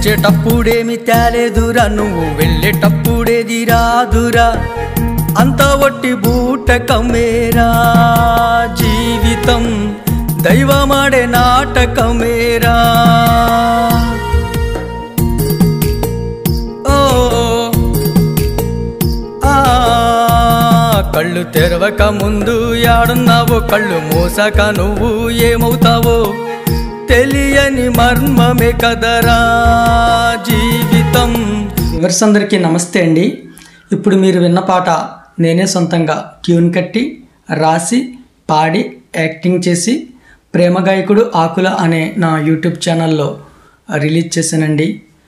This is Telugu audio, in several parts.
వచ్చేటప్పుడేమి తేలేదురా నువ్వు వెళ్ళేటప్పుడేది రాదురా అంత ఒట్టి బూటకమేరా జీవితం దైవమాడే నాటకమేరా ఓ ఆ కళ్ళు తెరవక ముందు యాడున్నావో కళ్ళు మూసాక నువ్వు ఏమవుతావో తెలియని మర్మమే కదరా జీవితం వివర్స్ అందరికీ నమస్తే అండి ఇప్పుడు మీరు విన్న పాట నేనే సొంతంగా ట్యూన్ కట్టి రాసి పాడి యాక్టింగ్ చేసి ప్రేమ గాయకుడు ఆకుల అనే నా యూట్యూబ్ ఛానల్లో రిలీజ్ చేశానండి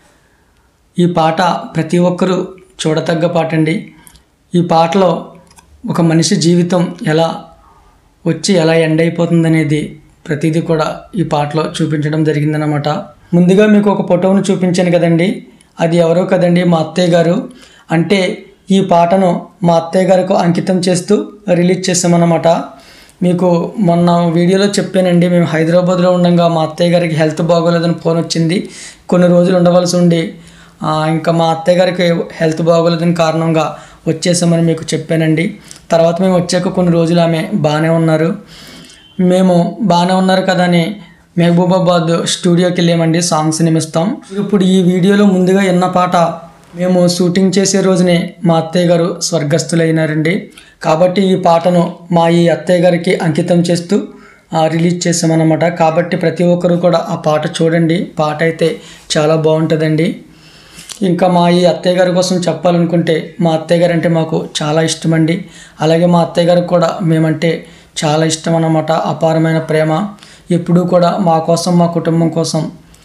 ఈ పాట ప్రతి ఒక్కరూ చూడతగ్గ పాట అండి ఈ పాటలో ఒక మనిషి జీవితం ఎలా వచ్చి ఎలా ఎండ్ అయిపోతుందనేది ప్రతిదీ కూడా ఈ పాటలో చూపించడం జరిగిందనమాట ముందుగా మీకు ఒక ఫోటోను చూపించాను కదండి అది ఎవరో కదండి మా అత్తయ్య గారు అంటే ఈ పాటను మా అత్తయ్య గారికి అంకితం చేస్తూ రిలీజ్ చేసామన్నమాట మీకు మొన్న వీడియోలో చెప్పానండి మేము హైదరాబాద్లో ఉండగా మా అత్తయ్య గారికి హెల్త్ బాగోలేదని ఫోన్ వచ్చింది కొన్ని రోజులు ఉండవలసి ఉండి ఆ, ఇంకా మా అత్తయ్య గారికి హెల్త్ బాగోలేదని కారణంగా వచ్చేసామని మీకు చెప్పానండి తర్వాత మేము వచ్చాక కొన్ని రోజులు ఆమె బాగానే ఉన్నారు మేము బాగానే ఉన్నారు కదా అని మహబూబాబాద్ స్టూడియోకి వెళ్ళామండి సాంగ్స్ నిమిస్తాం ఇప్పుడు ఈ వీడియోలో ముందుగా విన్న పాట మేము షూటింగ్ చేసే రోజునే మా అత్తయ్య గారు స్వర్గస్థులైనారండి కాబట్టి ఈ పాటను మా ఈ అత్తయ్య గారికి అంకితం చేస్తూ ఆ, రిలీజ్ చేసామన్నమాట కాబట్టి ప్రతి ఒక్కరూ కూడా ఆ పాట చూడండి పాట అయితే చాలా బాగుంటుందండి ఇంకా మా ఈ అత్తయ్య గారి కోసం చెప్పాలనుకుంటే మా అత్తయ్య గారు అంటే మాకు చాలా ఇష్టం అండి అలాగే మా అత్తయ్య గారికి కూడా మేమంటే చాలా ఇష్టం అన్నమాట అపారమైన ప్రేమ ఎప్పుడూ కూడా మా కోసం మా కుటుంబం కోసం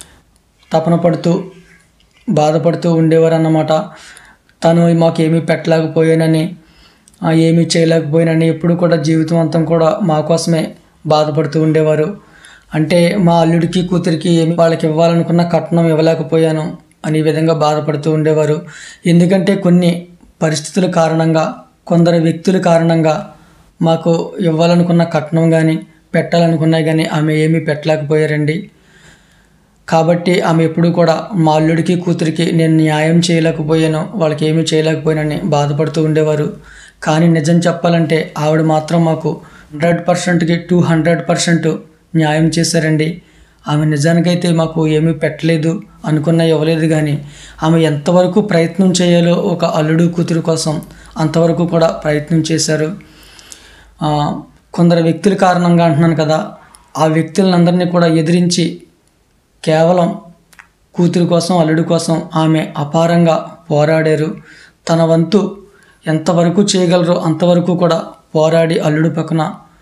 తపన పడుతూ బాధపడుతూ ఉండేవారు అన్నమాట తను మాకు ఏమీ పెట్టలేకపోయానని ఆ, ఏమీ చేయలేకపోయానని ఎప్పుడు కూడా జీవితం అంతం కూడా మా కోసమే బాధపడుతూ ఉండేవారు అంటే మా అల్లుడికి కూతురికి ఏమి వాళ్ళకి ఇవ్వాలనుకున్న కట్నం ఇవ్వలేకపోయాను అనే విధంగా బాధపడుతూ ఉండేవారు ఎందుకంటే కొన్ని పరిస్థితుల కారణంగా కొందరు వ్యక్తుల కారణంగా మాకు ఇవ్వాలనుకున్న కట్నం కానీ పెట్టాలనుకున్నా కానీ ఆమె ఏమీ పెట్టలేకపోయారండి కాబట్టి ఆమె ఎప్పుడూ కూడా మా అల్లుడికి కూతురికి నేను న్యాయం చేయలేకపోయాను వాళ్ళకి ఏమీ చేయలేకపోయానని బాధపడుతూ ఉండేవారు కానీ నిజం చెప్పాలంటే ఆవిడ మాత్రం మాకు హండ్రెడ్ పర్సెంట్కి టూ హండ్రెడ్ పర్సెంట్ న్యాయం చేశారండి ఆమె నిజానికైతే మాకు ఏమీ పెట్టలేదు అనుకున్న ఇవ్వలేదు కానీ ఆమె ఎంతవరకు ప్రయత్నం చేయాలో ఒక అల్లుడు కూతురు కోసం అంతవరకు కూడా ప్రయత్నం చేశారు ఆ, కొందరు వ్యక్తుల కారణంగా అంటున్నాను కదా ఆ వ్యక్తులందరినీ కూడా ఎదిరించి కేవలం కూతురు కోసం అల్లుడి కోసం ఆమె అపారంగా పోరాడారు తన వంతు ఎంతవరకు చేయగలరో అంతవరకు కూడా పోరాడి అల్లుడు పక్కన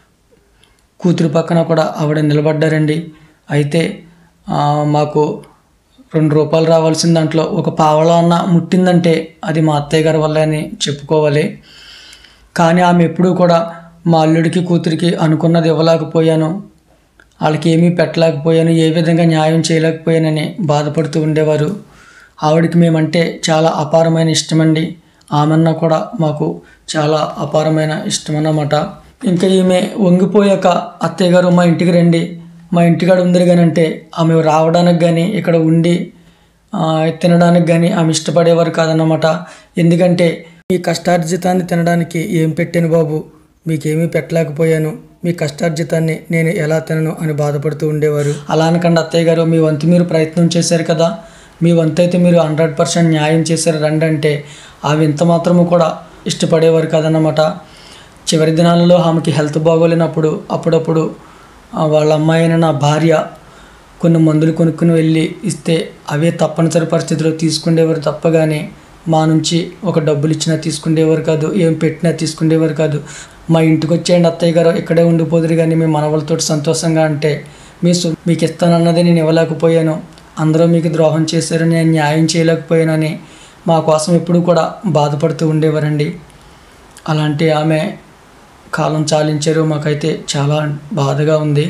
కూతురు పక్కన కూడా ఆవిడ నిలబడ్డారండి అయితే ఆ, మాకు రెండు రూపాయలు రావాల్సిన దాంట్లో ఒక పావలా అన్న ముట్టిందంటే అది మా అత్తయ్య గారి వల్లే అని చెప్పుకోవాలి కానీ ఆమె ఎప్పుడూ కూడా మా అల్లుడికి కూతురికి అనుకున్నది ఇవ్వలేకపోయాను వాళ్ళకి ఏమీ పెట్టలేకపోయాను ఏ విధంగా న్యాయం చేయలేకపోయానని బాధపడుతూ ఉండేవారు ఆవిడకి మేమంటే చాలా అపారమైన ఇష్టమండి ఆమెన్న కూడా మాకు చాలా అపారమైన ఇష్టం అన్నమాట ఇంకా ఈమె వంగిపోయాక అత్తయ్య గారు మా ఇంటికి రండి మా ఇంటికాడ ఉంది కానీ అంటే ఆమె రావడానికి కానీ ఇక్కడ ఉండి ఆ, తినడానికి కానీ ఆమె ఇష్టపడేవారు కాదన్నమాట ఎందుకంటే మీ కష్టార్జితాన్ని తినడానికి ఏం పెట్టాను బాబు మీకేమీ పెట్టలేకపోయాను మీ కష్టార్జితాన్ని నేను ఎలా తినను అని బాధపడుతూ ఉండేవారు అలా అనకండి అత్తయ్య గారు మీ వంతు మీరు ప్రయత్నం చేశారు కదా మీ వంతు అయితే మీరు హండ్రెడ్ పర్సెంట్ న్యాయం చేశారు రండి అంటే ఆమె ఇంత మాత్రము కూడా ఇష్టపడేవారు కాదన్నమాట చివరి దినాలలో ఆమెకి హెల్త్ బాగోలేనప్పుడు అప్పుడప్పుడు ఆ, వాళ్ళ అమ్మాయి అయిన నా భార్య కొన్ని మందులు కొనుక్కుని వెళ్ళి ఇస్తే అవే తప్పనిసరి పరిస్థితిలో తీసుకునేవారు తప్ప కానీ మా నుంచి ఒక డబ్బులు ఇచ్చినా తీసుకునేవారు కాదు ఏం పెట్టినా తీసుకునేవారు కాదు మా ఇంటికి వచ్చేయండి అత్తయ్య గారు ఇక్కడే ఉండిపోదురు కానీ మీ మనవలతో సంతోషంగా అంటే మీ సు- మీకు ఇస్తానన్నది నేను ఇవ్వలేకపోయాను అందరూ మీకు ద్రోహం చేశారు నేను న్యాయం చేయలేకపోయానని మా కోసం ఎప్పుడూ కూడా బాధపడుతూ ఉండేవారండి అలాంటి ఆమె కాలం చాలించారు మాకైతే చాలా బాధగా ఉంది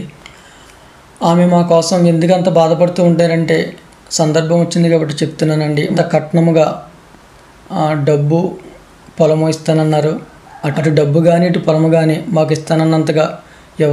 ఆమె మా కోసం ఎందుకంత బాధపడుతూ ఉంటారంటే సందర్భం వచ్చింది కాబట్టి చెప్తున్నానండి ఇంత కట్నముగా ఆ, డబ్బు పొలము ఇస్తానన్నారు అటు డబ్బు కానీ ఇటు పొలము కానీ మాకు ఇస్తానన్నంతగా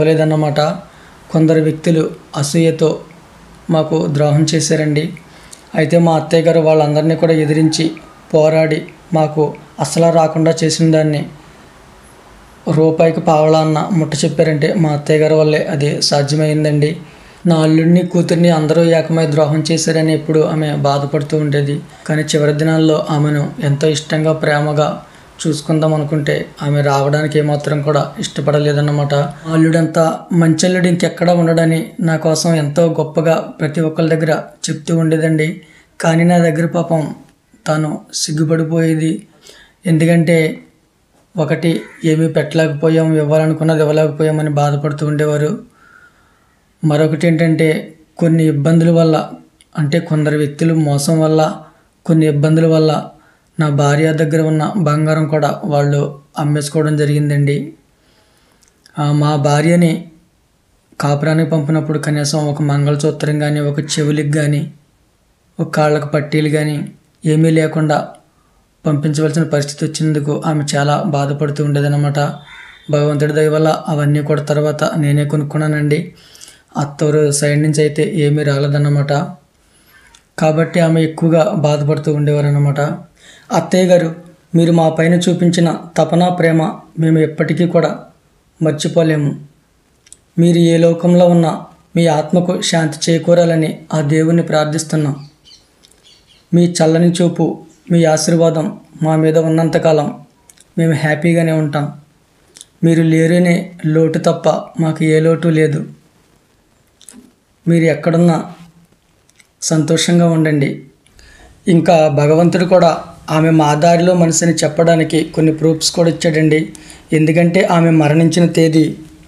ఇవ్వలేదన్నమాట కొందరు వ్యక్తులు అసూయతో మాకు ద్రోహం చేశారండి అయితే మా అత్తయ్య గారు వాళ్ళందరినీ కూడా ఎదిరించి పోరాడి మాకు అసలు రాకుండా చేసిన దాన్ని రూపాయికి పావలా అన్న ముట్ట చెప్పారంటే మా అత్తయ్య గారి వల్లే అది సాధ్యమైందండి నా అల్లుడిని కూతుర్ని అందరూ ఏకమై ద్రోహం చేశారని ఎప్పుడు ఆమె బాధపడుతూ ఉండేది కానీ చివరి దినాల్లో ఆమెను ఎంతో ఇష్టంగా ప్రేమగా చూసుకుందాం అనుకుంటే ఆమె రావడానికి ఏమాత్రం కూడా ఇష్టపడలేదన్నమాట ఆ అల్లుడంతా మంచి అల్లుడు ఇంకెక్కడా ఉండడని నా కోసం ఎంతో గొప్పగా ప్రతి ఒక్కరి దగ్గర చెప్తూ ఉండేదండి కానీ నా దగ్గర పాపం తాను సిగ్గుపడిపోయేది ఎందుకంటే ఒకటి ఏమీ పెట్టలేకపోయాం ఇవ్వాలనుకున్నది ఇవ్వలేకపోయామని బాధపడుతూ ఉండేవారు మరొకటి ఏంటంటే కొన్ని ఇబ్బందుల వల్ల అంటే కొందరు వ్యక్తులు మోసం వల్ల కొన్ని ఇబ్బందుల వల్ల నా భార్య దగ్గర ఉన్న బంగారం కూడా వాళ్ళు అమ్మేసుకోవడం జరిగిందండి ఆ, మా భార్యని కాపురానికి పంపినప్పుడు కనీసం ఒక మంగళసూత్రం కానీ ఒక చెవులికి కానీ ఒక కాళ్ళకు పట్టీలు కానీ ఏమీ లేకుండా పంపించవలసిన పరిస్థితి వచ్చినందుకు ఆమె చాలా బాధపడుతూ ఉండేదన్నమాట భగవంతుడి దయ వల్ల అవన్నీ కూడా తర్వాత నేనే కొనుక్కున్నానండి అత్తవారు సైడ్ నుంచి అయితే ఏమీ రాలేదన్నమాట కాబట్టి ఆమె ఎక్కువగా బాధపడుతూ ఉండేవారు అన్నమాట అత్తయ్య గారు మీరు మా పైన చూపించిన తపన ప్రేమ మేము ఎప్పటికీ కూడా మర్చిపోలేము మీరు ఏ లోకంలో ఉన్నా మీ ఆత్మకు శాంతి చేకూరాలని ఆ దేవుణ్ణి ప్రార్థిస్తున్నాం మీ చల్లని చూపు మీ ఆశీర్వాదం మా మీద ఉన్నంతకాలం మేము హ్యాపీగానే ఉంటాం మీరు లేరనే లోటు తప్ప మాకు ఏ లోటు లేదు మీరు ఎక్కడున్నా సంతోషంగా ఉండండి ఇంకా భగవంతుడు కూడా ఆమె మా దారిలో మనిషిని చెప్పడానికి కొన్ని ప్రూఫ్స్ కూడా ఇచ్చాడండి ఎందుకంటే ఆమె మరణించిన తేదీ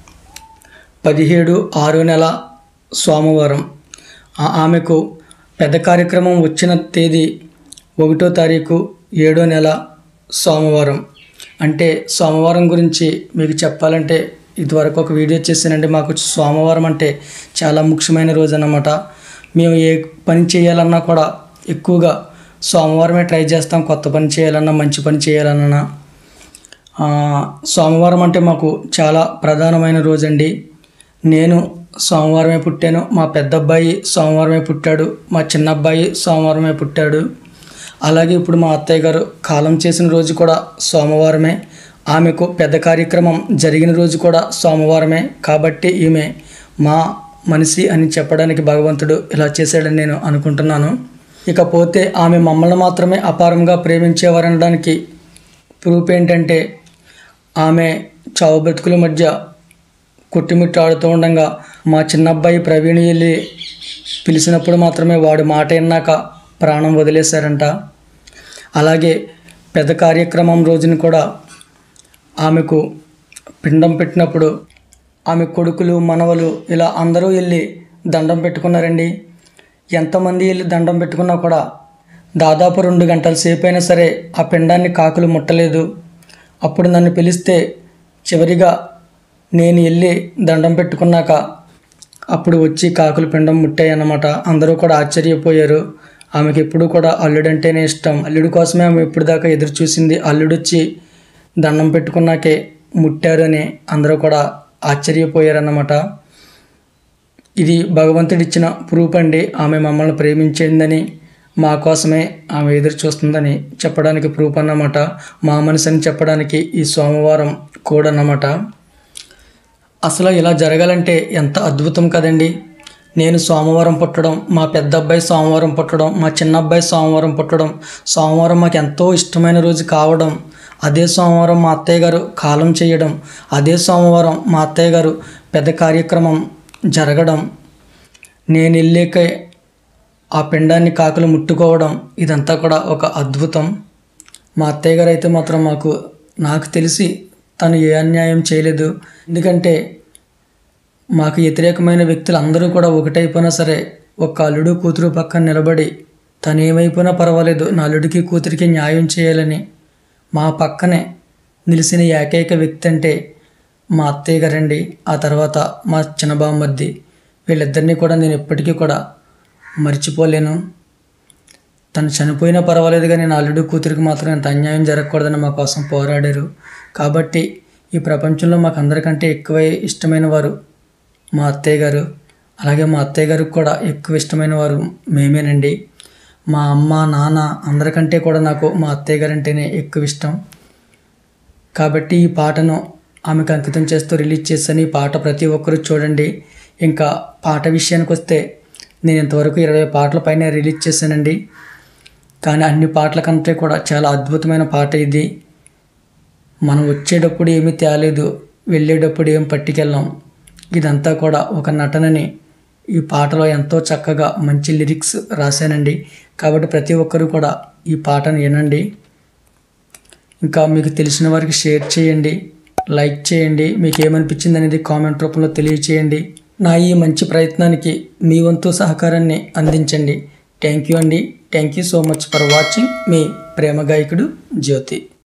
పదిహేడు ఆరో నెల సోమవారం ఆ- ఆమెకు పెద్ద కార్యక్రమం వచ్చిన తేదీ ఒకటో తారీఖు ఏడో నెల సోమవారం అంటే సోమవారం గురించి మీకు చెప్పాలంటే ఇదివరకు ఒక వీడియో చేశానండి మాకు సోమవారం అంటే చాలా ముఖ్యమైన రోజు అన్నమాట మేము ఏ పని చేయాలన్నా కూడా ఎక్కువగా సోమవారమే ట్రై చేస్తాం కొత్త పని చేయాలన్నా మంచి పని చేయాలన్నా ఆ, సోమవారం అంటే మాకు చాలా ప్రధానమైన రోజండి నేను సోమవారమే పుట్టాను మా పెద్ద అబ్బాయి సోమవారమే పుట్టాడు మా చిన్న అబ్బాయి సోమవారమే పుట్టాడు అలాగే ఇప్పుడు మా అత్తయ్య గారు కాలం చేసిన రోజు కూడా సోమవారమే ఆమెకు పెద్ద కార్యక్రమం జరిగిన రోజు కూడా సోమవారమే కాబట్టి ఈమె మా మనిషి అని చెప్పడానికి భగవంతుడు ఇలా చేశాడని నేను అనుకుంటున్నాను ఇకపోతే ఆమె మమ్మల్ని మాత్రమే అపారంగా ప్రేమించేవారనడానికి ప్రూఫ్ ఏంటంటే ఆమె చావు బ్రతుకుల మధ్య కొట్టుమిట్టాడుతూ ఉండగా మా చిన్న అబ్బాయి ప్రవీణ్ వెళ్ళి పిలిచినప్పుడు మాత్రమే వాడు మాట విన్నాక ప్రాణం వదిలేశారంట అలాగే పెద్ద కార్యక్రమం రోజున కూడా ఆమెకు పిండం పెట్టినప్పుడు ఆమె కొడుకులు మనవలు ఇలా అందరూ వెళ్ళి దండం పెట్టుకున్నారండి ఎంతమంది వెళ్ళి దండం పెట్టుకున్నా కూడా దాదాపు రెండు గంటల సేపు అయినా సరే ఆ పిండాన్ని కాకులు ముట్టలేదు అప్పుడు నన్ను పిలిస్తే చివరిగా నేను వెళ్ళి దండం పెట్టుకున్నాక అప్పుడు వచ్చి కాకులు పిండం ముట్టాయి అన్నమాట అందరూ కూడా ఆశ్చర్యపోయారు ఆమెకి ఎప్పుడు కూడా అల్లుడంటేనే ఇష్టం అల్లుడి కోసమే ఆమె ఇప్పుడు దాకా ఎదురు చూసింది అల్లుడు వచ్చి దండం పెట్టుకున్నాకే ముట్టారు అని అందరూ కూడా ఆశ్చర్యపోయారన్నమాట ఇది భగవంతుడిచ్చిన ప్రూఫ్ అండి ఆమె మమ్మల్ని ప్రేమించిందని మా కోసమే ఆమె ఎదురు చూస్తుందని చెప్పడానికి ప్రూఫ్ అన్నమాట మా మనసు అని చెప్పడానికి ఈ సోమవారం కూడా అన్నమాట అసలు ఇలా జరగాలంటే ఎంత అద్భుతం కదండి నేను సోమవారం పుట్టడం మా పెద్ద అబ్బాయి సోమవారం పుట్టడం మా చిన్న అబ్బాయి సోమవారం పుట్టడం సోమవారం మాకు ఎంతో ఇష్టమైన రోజు కావడం అదే సోమవారం మా అత్తయ్య గారు కాలం చేయడం అదే సోమవారం మా అత్తయ్య గారు పెద్ద కార్యక్రమం జరగడం నేను వెళ్ళాకే ఆ పిండాన్ని కాకులు ముట్టుకోవడం ఇదంతా కూడా ఒక అద్భుతం మా అత్తయ్య గారు అయితే మాత్రం మాకు నాకు తెలిసి తను ఏ అన్యాయం చేయలేదు ఎందుకంటే మాకు వ్యతిరేకమైన వ్యక్తులు అందరూ కూడా ఒకటైపోయినా సరే ఒక అల్లుడు కూతురు పక్కన నిలబడి తను ఏమైపోయినా పర్వాలేదు నా అల్లుడికి కూతురికి న్యాయం చేయాలని మా పక్కనే నిలిచిన ఏకైక వ్యక్తి అంటే మా అత్తయ్య గారండి ఆ తర్వాత మా చిన్నబామ్మద్ది వీళ్ళిద్దరినీ కూడా నేను ఎప్పటికీ కూడా మర్చిపోలేను తను చనిపోయినా పర్వాలేదు కానీ నా అల్లుడు కూతురికి మాత్రం ఎంత అన్యాయం జరగకూడదని మా కోసం పోరాడారు కాబట్టి ఈ ప్రపంచంలో మాకు అందరికంటే ఎక్కువ ఇష్టమైన వారు మా అత్తయ్య గారు అలాగే మా అత్తయ్య గారికి కూడా ఎక్కువ ఇష్టమైన వారు మేమేనండి మా అమ్మ నాన్న అందరికంటే కూడా నాకు మా అత్తయ్య గారంటేనే ఎక్కువ ఇష్టం కాబట్టి ఈ పాటను ఆమెకు అంకితం చేస్తూ రిలీజ్ చేశాను ఈ పాట ప్రతి ఒక్కరూ చూడండి ఇంకా పాట విషయానికి వస్తే నేను ఇంతవరకు ఇరవై పాటల పైన రిలీజ్ చేశానండి కానీ అన్ని పాటల కంటే కూడా చాలా అద్భుతమైన పాట ఇది మనం వచ్చేటప్పుడు ఏమీ తేలేదు వెళ్ళేటప్పుడు ఏం పట్టుకెళ్ళాం ఇదంతా కూడా ఒక నటనని ఈ పాటలో ఎంతో చక్కగా మంచి లిరిక్స్ రాశానండి కాబట్టి ప్రతి ఒక్కరూ కూడా ఈ పాటను వినండి ఇంకా మీకు తెలిసిన వారికి షేర్ చేయండి లైక్ చేయండి మీకు ఏమనిపించింది అనేది కామెంట్ రూపంలో తెలియచేయండి నా ఈ మంచి ప్రయత్నానికి మీ వంతు సహకారాన్ని అందించండి థ్యాంక్ యూ అండి thank you so much for watching మీ ప్రేమ గాయకుడు జ్యోతి